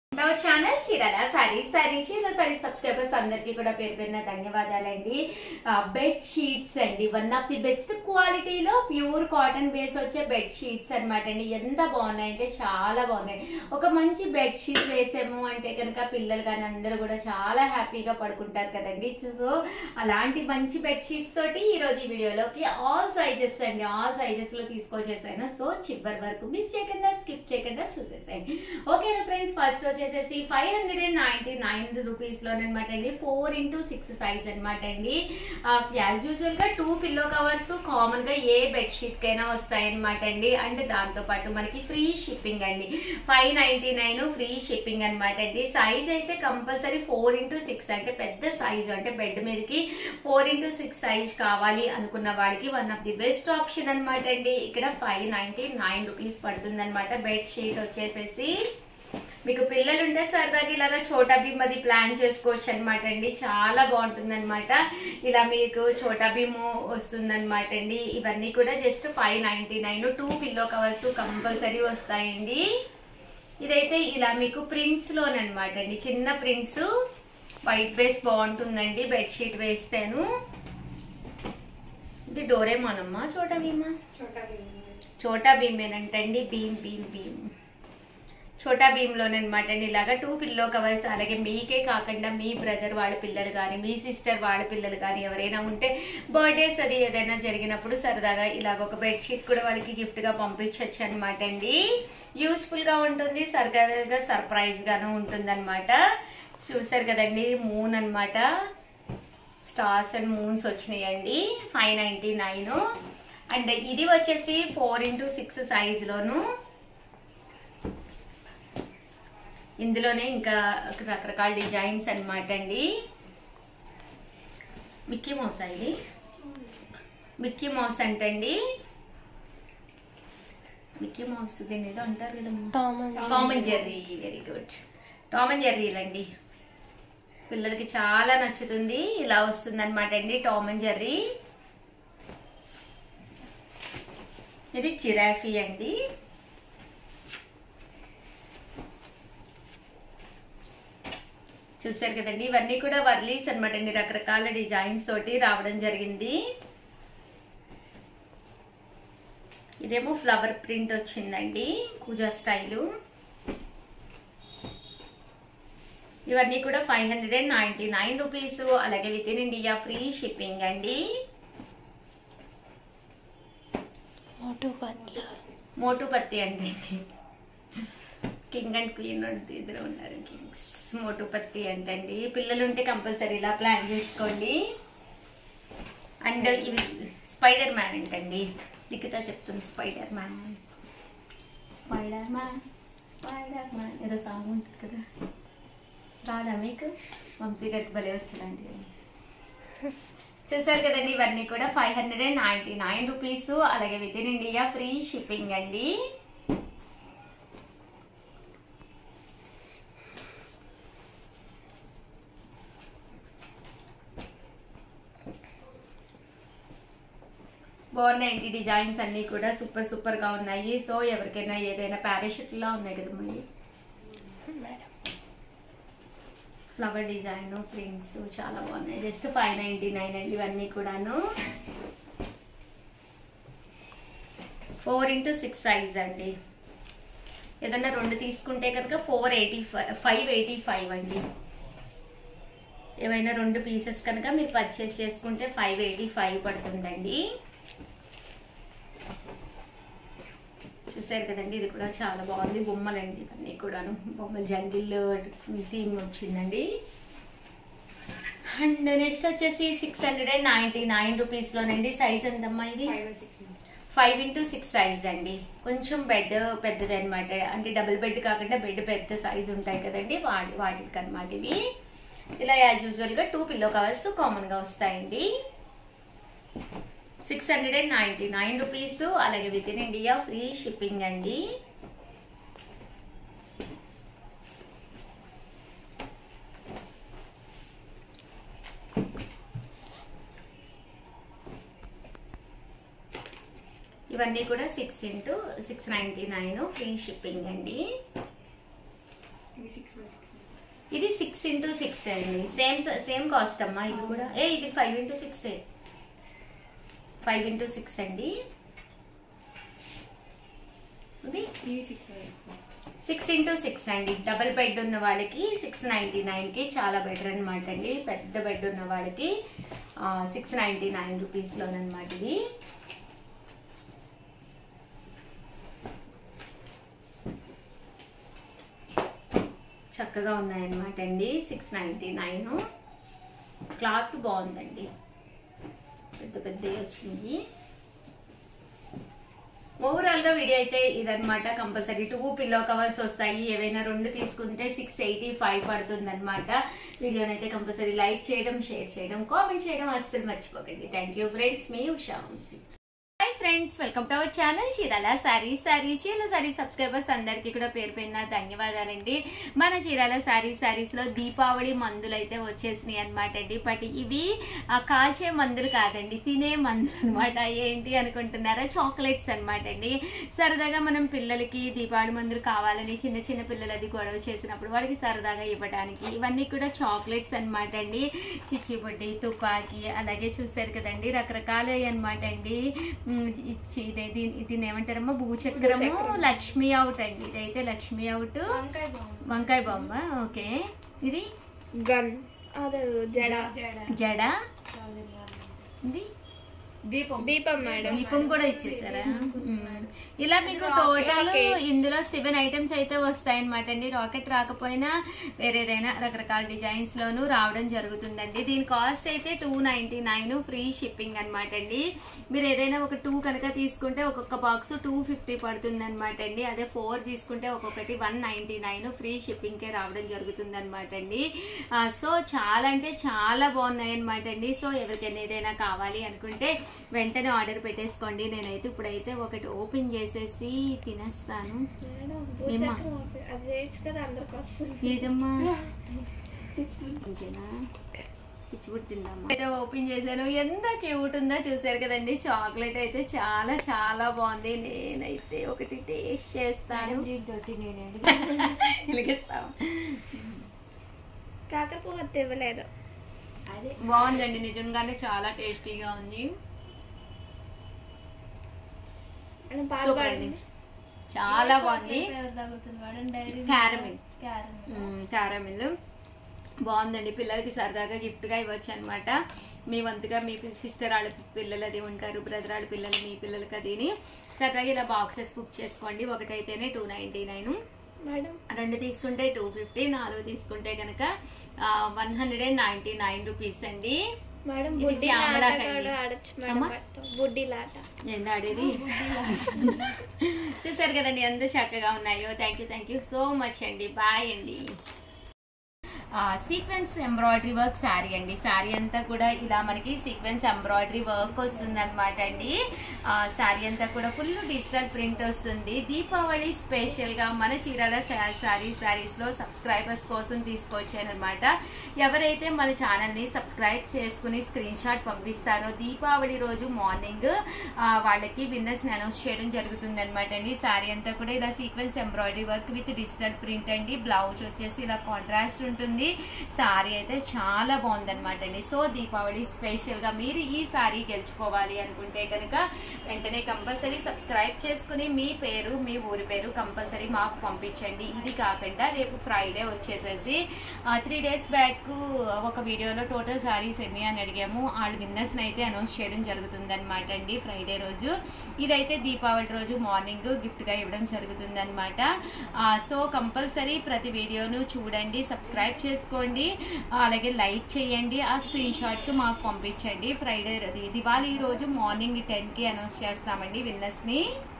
మన ఛానల్ చీరల sorry sorry చీరల సారీ సబ్స్క్రైబర్స్ అందరికీ కూడా పేరు పేరున ధన్యవాదాలండి బెడ్ షీట్స్ అండి వన్ ఆఫ్ ది బెస్ట్ క్వాలిటీలో ప్యూర్ కాటన్ బేస్ వచ్చే బెడ్ షీట్స్ అనమాట అండి ఎంత బాగున్నాయి అంటే చాలా బాగున్నాయి ఒక మంచి బెడ్ షీట్ వేసాము అంటే కనుక పిల్లలు కానీ అందరూ కూడా చాలా హ్యాపీగా పడుకుంటారు కదండి సో అలాంటి మంచి బెడ్ షీట్స్ తోటి ఈ రోజు ఈ వీడియోలోకి ఆల్ సైజెస్ అండి ఆల్ సైజెస్ లో తీసుకొచ్చేసాను సో చివరి వరకు మిస్ చేయకుండా స్కిప్ చేయకుండా చూసేసాయండి ఓకేనా ఫ్రెండ్స్ ఫస్ట్ వచ్చేసేసి five hundred and ninety nine rupees లోనమాట అండి ఫోర్ ఇంటూ సిక్స్ సైజ్ అనమాట అండి యాజ్ యూజువల్ గా టూ పిల్లో కవర్స్ కామన్ గా ఏ బెడ్ షీట్ కైనా వస్తాయి అనమాట అండి అండ్ దాంతో పాటు మనకి ఫ్రీ షిప్పింగ్ అండి five ninety nine free shipping అనమాట అండి సైజ్ అయితే కంపల్సరీ ఫోర్ ఇంటూ సిక్స్ అంటే పెద్ద సైజ్ అంటే బెడ్ మీదకి ఫోర్ ఇంటూ సిక్స్ సైజ్ కావాలి అనుకున్న వాడికి one of the best option అనమాట అండి ఇక్కడ ఫైవ్ నైన్టీ నైన్ రూపీస్ పడుతుంది అనమాట బెడ్ షీట్ వచ్చేసేసి మీకు పిల్లలు ఉంటే సరదాగా ఇలాగా చోటా భీమ్ అది ప్లాన్ చేసుకోవచ్చు అనమాట అండి చాలా బాగుంటుంది అనమాట ఇలా మీకు చోటా భీమ్ వస్తుంది అనమాట అండి ఇవన్నీ కూడా just five ninety nine two pillow covers compulsory వస్తాయండి ఇదైతే ఇలా మీకు ప్రింట్స్ లోనమాట అండి చిన్న ప్రింట్స్ వైట్ బేస్ బాగుంటుందండి బెడ్షీట్ వేస్తాను ఇది డోరేమోనమ్మా చోటా భీమా చోటా భీమేనంటండి భీమ్ భీమ్ భీమ్ చోటా భీమ్లోనమాట అండి ఇలాగా టూ పిల్లో కవర్స్ అలాగే మీకే కాకుండా మీ బ్రదర్ వాళ్ళ పిల్లలు కానీ మీ సిస్టర్ వాళ్ళ పిల్లలు కానీ ఎవరైనా ఉంటే బర్త్డేస్ అది ఏదైనా జరిగినప్పుడు సరదాగా ఇలాగ ఒక బెడ్షీట్ కూడా వాళ్ళకి గిఫ్ట్గా పంపించవచ్చు అనమాట అండి యూస్ఫుల్గా ఉంటుంది సరదాగా సర్ప్రైజ్గాను ఉంటుంది అనమాట చూసారు కదండి మూన్ అనమాట స్టార్స్ అండ్ మూన్స్ వచ్చినాయండి ఫైవ్ నైంటీ నైన్ అండ్ ఇది వచ్చేసి ఫోర్ ఇంటూ సిక్స్ సైజులోను ఇందులోనే ఇంకా రకరకాల డిజైన్స్ అనమాట అండి మిక్కీ మౌస్ ఇది మిక్కీ మౌస్ అంటండి మిక్కీ మౌస్ దీని ఏదో అంటారు కదా Tom and Jerry very good Tom and జెర్రీలండి పిల్లలకి చాలా నచ్చుతుంది ఇలా వస్తుంది అనమాట అండి టామ్ అండ్ జెర్రీ ఇది చిరాఫీ అండి చూసారు కదండి ఇవన్నీ కూడా వర్లీస్ అనమాట అండి రకరకాల డిజైన్స్ తోటి రావడం జరిగింది ఇదేమో ఫ్లవర్ ప్రింట్ వచ్చిందండి పూజా స్టైలు ఇవన్నీ కూడా five hundred and ninety nine rupees అలాగే with in India free shipping అండి మోటు పత్తి అండి కింగ్ అండ్ క్వీన్ ఇద్దరు ఉన్నారు కింగ్స్ మోటు పత్తి అంటండి పిల్లలు ఉంటే కంపల్సరీ ఇలా ప్లాన్ చేసుకోండి అండ్ ఇవి స్పైడర్ మ్యాన్ అంటండి లిఖిత చెప్తుంది spider man spider man spider man ఏదో సాంగ్ ఉంటుంది కదా రాదా మీకు వంశీ గారికి భలే వచ్చిందండి చూసారు కదండి ఇవన్నీ కూడా five hundred and ninety nine rupees అలాగే with in India free shipping అండి బాగున్నాయండి డిజైన్స్ అన్నీ కూడా సూపర్ సూపర్గా ఉన్నాయి సో ఎవరికైనా ఏదైనా పారాషూట్లా ఉన్నాయి కదా మళ్ళీ ఫ్లవర్ డిజైన్ ప్రింట్స్ చాలా బాగున్నాయి జస్ట్ ఫైవ్ నైంటీ నైన్ అండి ఇవన్నీ కూడాను ఫోర్ ఇంటూ సిక్స్ సైజ్ అండి ఏదన్నా రెండు తీసుకుంటే కనుక four eighty five five eighty five అండి ఏమైనా రెండు పీసెస్ కనుక మీరు పర్చేస్ చేసుకుంటే ఫైవ్ ఎయిటీ ఫైవ్ పడుతుందండి చూసారు కదండి ఇది కూడా చాలా బాగుంది బొమ్మలండి ఇవన్నీ కూడాను బొమ్మల జంగిల్ థీమ్ వచ్చిందండి అండ్ నెక్స్ట్ వచ్చేసి six hundred and ninety nine రూపీస్లోనండి సైజ్ ఎంతమ్మా ఇది ఫైవ్ ఇంటూ సిక్స్ సైజ్ అండి కొంచెం బెడ్ పెద్దది అనమాట అంటే డబుల్ బెడ్ కాకుండా బెడ్ పెద్ద సైజ్ ఉంటాయి కదండి వాటి వాటికి అనమాట ఇవి ఇలా యాజ్ యూజువల్గా టూ పిల్లో కవర్స్ కామన్గా వస్తాయండి six hundred and ninety nine rupees అలాగే with in India free shipping అండి ఇవన్నీ కూడా six into six ninety nine free shipping అండి ఇది సిక్స్ బై సిక్స్ ఇది సిక్స్ ఇంటూ సిక్స్ అండి సేమ్ సేమ్ కాస్ట్ అమ్మా ఇది కూడా ఏ ఇది five into six five into six అండి ఇది ఇది six by six six into six అండి డబుల్ బెడ్ ఉన్న వాళ్ళకి సిక్స్ నైంటీ నైన్కి చాలా బెటర్ అనమాట అండి పెద్ద బెడ్ ఉన్న వాళ్ళకి సిక్స్ నైంటీ నైన్ రూపీస్లోనమాట ఇది చక్కగా ఉన్నాయన్నమాట అండి సిక్స్ నైంటీ నైన్ క్లాత్ బాగుందండి పెద్ద పెద్దవి వచ్చినాయి ఓవరాల్ గా వీడియో అయితే ఇదనమాట కంపల్సరీ టూ పిల్లో కవర్స్ వస్తాయి ఏవైనా రెండు తీసుకుంటే సిక్స్ ఎయిటీ ఫైవ్ పడుతుంది అనమాట వీడియోని అయితే కంపల్సరీ లైక్ చేయడం షేర్ చేయడం కామెంట్ చేయడం అస్సలు మర్చిపోకండి థ్యాంక్ యూ ఫ్రెండ్స్ మీ Usha Vamsi hi friends welcome to our channel చీరాల సారీ సారీ చీరాల సారీ సబ్స్క్రైబర్స్ అందరికీ కూడా పేరు పేరున ధన్యవాదాలండి మన చీరాల సారీ సారీస్ లో దీపావళి మందులు అయితే వచ్చేసినాయి అనమాట అండి బట్ ఇవి ఆ, కాల్చే మందులు కాదండి తినే మందులు అనమాట ఏంటి అనుకుంటున్నారా చాక్లెట్స్ అనమాట అండి సరదాగా మనం పిల్లలకి దీపావళి మందులు కావాలని చిన్న చిన్న పిల్లలు అది గొడవ చేసినప్పుడు వాళ్ళకి సరదాగా ఇవ్వడానికి ఇవన్నీ కూడా చాక్లెట్స్ అనమాట అండి చిచ్చిబుడ్డి తుపాకీ అలాగే చూసారు కదండి రకరకాల అనమాట అండి ఉమ్, ఇచ్చి ఇదే దీని దీన్ని ఏమంటారమ్మా భూచక్రము భూచక్రం. లక్ష్మీ అవుట్ అండి ఇదైతే లక్ష్మీ అవుట్ వంకాయ బాగుంది వంకాయ బొమ్మ ఓకే ఇది గన్ అదే జడ జడ ఇది దీపం దీపం మేడం దీపం కూడా ఇచ్చేసారా మ్మ్. ఇలా మీకు టోటల్ Rocket. ఇందులో సెవెన్ ఐటమ్స్ అయితే వస్తాయి అనమాట అండి రాకెట్ రాకపోయినా వేరేదైనా రకరకాల డిజైన్స్ లోను రావడం జరుగుతుందండి దీని కాస్ట్ అయితే two ninety nine free shipping అనమాట అండి మీరు ఏదైనా ఒక టూ కనుక తీసుకుంటే ఒక్కొక్క బాక్స్ టూ ఫిఫ్టీ పడుతుంది అనమాట అండి అదే ఫోర్ తీసుకుంటే ఒక్కొక్కటి వన్ నైన్టీ నైన్ ఫ్రీ షిప్పింగ్కే రావడం జరుగుతుంది అనమాట అండి ఆ, సో చాలా అంటే చాలా బాగున్నాయి అనమాట అండి సో ఎవరికైనా ఏదైనా కావాలి అనుకుంటే వెంటనే ఆర్డర్ పెట్టేసుకోండి నేనైతే ఇప్పుడైతే ఒకటి ఓపెన్ చేసేసి తినేస్తాను మేడం ఏమ్మా? భూచక్రం ఓపెన్- అది చేయొచ్చు కదా అందరికి వస్తుంది ఏదమ్మా ఇంకేనా చిచ్చుబుడి తిందామా అయితే ఓపెన్ చేశాను ఎంత క్యూట్ ఉందో చూసారు కదండి చాక్లెట్ అయితే చాలా చాలా బాగుంది నేనైతే ఒకటి టేస్ట్ చేస్తాను వెలిగిస్తాము కాకపోతే అది ఇవ్వలేదు అదే బాగుందండి నిజంగానే చాలా టేస్టీగా ఉంది మేడం పాలు సూపర్ పడింది అండి చాలా బాగుంది ఎవరు తాగుతుంది madam dairy Caramel. Caramel caramel బాగుందండి పిల్లలకి సరదాగా గిఫ్ట్గా ఇవ్వచ్చు అనమాట మీ వంతుగా మీ సిస్టర్ వాళ్ళ పిల్లలు అది ఉంటారు బ్రదర్ వాళ్ళ పిల్లలు మీ పిల్లలకి అదిని సరదాగా ఇలా బాక్సెస్ బుక్ చేసుకోండి ఒకటైతేనే టూ నైంటీ నైన్ మేడం రెండు తీసుకుంటే టూ ఫిఫ్టీ నాలుగు తీసుకుంటే కనుక one hundred and ninety nine rupees అండి మేడం ఇది బుడ్డి లాట శ్యామలాకండి. కూడా ఆడొచ్చు మేడం అమ్మా? వాటితో. బుడ్డి లాట ఎంత ఆడేది చూసారు కదండి ఎంత చక్కగా ఉన్నాయో thank you thank you so much అండి బాయ్ అండి సీక్వెన్స్ ఎంబ్రాయిడరీ వర్క్ శారీ అండి శారీ అంతా కూడా ఇలా మనకి సీక్వెన్స్ ఎంబ్రాయిడరీ వర్క్ వస్తుంది అనమాట అండి శారీ అంతా కూడా ఫుల్ డిజిటల్ ప్రింట్ వస్తుంది దీపావళి స్పెషల్ గా మన చీరాల శారీ శారీస్ లో సబ్స్క్రైబర్స్ కోసం తీసుకొచ్చాను అనమాట ఎవరైతే మన ఛానల్ ని సబ్స్క్రైబ్ చేసుకుని స్క్రీన్ షాట్ పంపిస్తారో దీపావళి రోజు మార్నింగ్ వాళ్ళకి విన్నర్స్ ని అనౌన్స్ చేయడం జరుగుతుంది అనమాట అండి శారీ అంతా కూడా ఇలా sequence embroidery work with digital print అండి బ్లౌజ్ వచ్చేసి ఇలా కాంట్రాస్ట్ ఉంటుంది శారీ అయితే చాలా బాగుంది అనమాట అండి సో దీపావళి స్పెషల్ గా మీరు ఈ శారీ గెలుచుకోవాలి అనుకుంటే కనుక వెంటనే కంపల్సరీ సబ్స్క్రైబ్ చేసుకుని మీ పేరు మీ ఊరి పేరు కంపల్సరీ మాకు పంపించండి ఇది కాకుండా రేపు ఫ్రైడే వచ్చేసేసి త్రీ డేస్ బ్యాక్ ఒక వీడియోలో టోటల్ శారీస్ ఎన్ని అని అడిగాము వాళ్ళ విన్నర్స్ అయితే అనౌన్స్ చేయడం జరుగుతుంది అనమాట అండి ఫ్రైడే రోజు ఇదైతే దీపావళి రోజు మార్నింగ్ గిఫ్ట్ గా ఇవ్వడం జరుగుతుంది అనమాట సో కంపల్సరీ ప్రతి వీడియోను చూడండి సబ్స్క్రైబ్ చేసుకోండి ఆ, అలాగే లైక్ చేయండి ఆ స్క్రీన్ షాట్స్ మాకు పంపించండి ఫ్రైడే దివాళీ రోజు మార్నింగ్ టెన్కి అనౌన్స్ చేస్తామండి విన్నర్స్ని